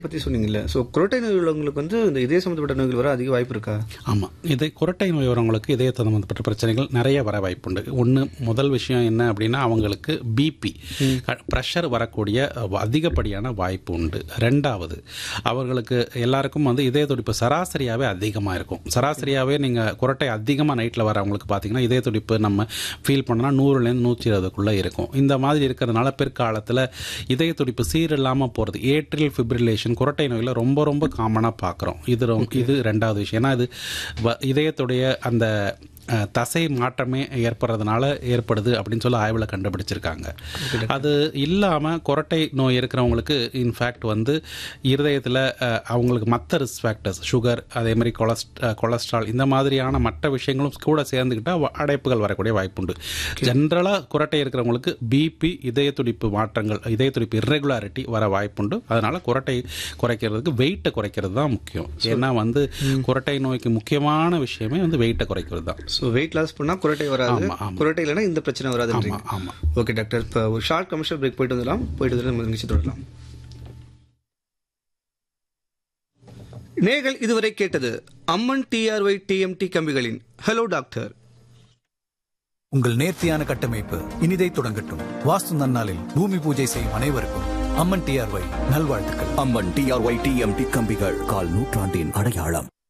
பத்தி சொன்னீங்கல்ல ஸோ குரோட்டை நோய் உள்ளவங்களுக்கு வந்து இந்த இதய சம்பந்தப்பட்ட நோய்கள் வர அதிக வாய்ப்பு இருக்கா ஆமாம் இது குரட்டை நோய் வரவங்களுக்கு இதய சம்பந்தப்பட்ட பிரச்சனைகள் நிறைய வர வாய்ப்புண்டு ஒன்று முதல் விஷயம் என்ன அப்படின்னா அவங்களுக்கு பிபி ப்ரெஷர் வரக்கூடிய அஹ், அதிகப்படியான வாய்ப்பு உண்டு ரெண்டாவது அவர்களுக்கு எல்லாருக்கும் வந்து இதய துடிப்பு சராசரியாகவே அதிகமாக இருக்கும் சராசரியாகவே நீங்கள் குரட்டை அதிகமாக நைட்டில் வரவங்களுக்கு பார்த்தீங்கன்னா இதய துடிப்பு நம்ம ஃபீல் பண்ணோன்னா நூறுலேருந்து நூற்றி இருபதுக்குள்ளே இருக்கும் இந்த மாதிரி இருக்கிறதுனால பிற்காலத்தில் இதய துடிப்பு சீரில்லாமல் போகிறது ஏட்ரியல் ஃபிப்ரிலேஷன் குரட்டை நோயில் ரொம்ப ரொம்ப காமனாக பார்க்குறோம் இது ரொம்ப இது ரெண்டாவது விஷயம் ஏன்னா இது வ- இதயத்துடைய அந்த அஹ், தசை மாற்றமே ஏற்படுறதுனால ஏற்படுது அப்படின்னு சொல்லி ஆய்வில் கண்டுபிடிச்சிருக்காங்க அது இல்லாமல் குரட்டை நோய் இருக்கிறவங்களுக்கு இன்ஃபேக்ட் வந்து இருதயத்தில் அவங்களுக்கு மற்ற ரிஸ்க் ஃபேக்டர்ஸ் சுகர் அதே மாதிரி கொலஸ்ட் கொலஸ்ட்ரால் இந்த மாதிரியான மற்ற விஷயங்களும் கூட சேர்ந்துக்கிட்டால் அடைப்புகள் வரக்கூடிய வாய்ப்புண்டு ஜென்ரலாக குரட்டை இருக்கிறவங்களுக்கு பிபி இதய துடிப்பு மாற்றங்கள் இதய துடிப்பு irregularity வர வாய்ப்புண்டு அதனால குரட்டை குறைக்கிறதுக்கு வெயிட்டை குறைக்கிறது தான் முக்கியம் ஏன்னா வந்து குரட்டை நோய்க்கு முக்கியமான விஷயமே வந்து வெயிட்டை குறைக்கிறது தான் ஸோ வெயிட் லாஸ் பண்ணா குரோட்டை வராது ஆமா, ஆமா. குரோட்டை இல்லைன்னா இந்த பிரச்சனை வராதுன்றீங்க ஆமா, ஆமா. ஓகே டாக்டர் இப்போ ஒரு ஷார்ட் கமர்ஷியல் பிரேக் போயிட்டு வந்துடலாம் போயிட்டு வந்து நம்ம நிகழ்ச்சி தொடரலாம் நேர்கள் இதுவரை கேட்டது அம்மன் டிஆர்ஒய் டிஎம்டி கம்பிகளின் ஹலோ டாக்டர் உங்கள் நேர்த்தியான கட்டமைப்பு இனிதை தொடங்கட்டும் வாஸ்து நன்னாளில் பூமி பூஜை செய்யும் அனைவருக்கும் அம்மன் டிஆர்ஒய் நல்வாழ்த்துக்கள் அம்மன் டிஆர்ஒய் டிஎம்டி கம்பிகள் கால் நூற்றாண்டின் அடையாளம்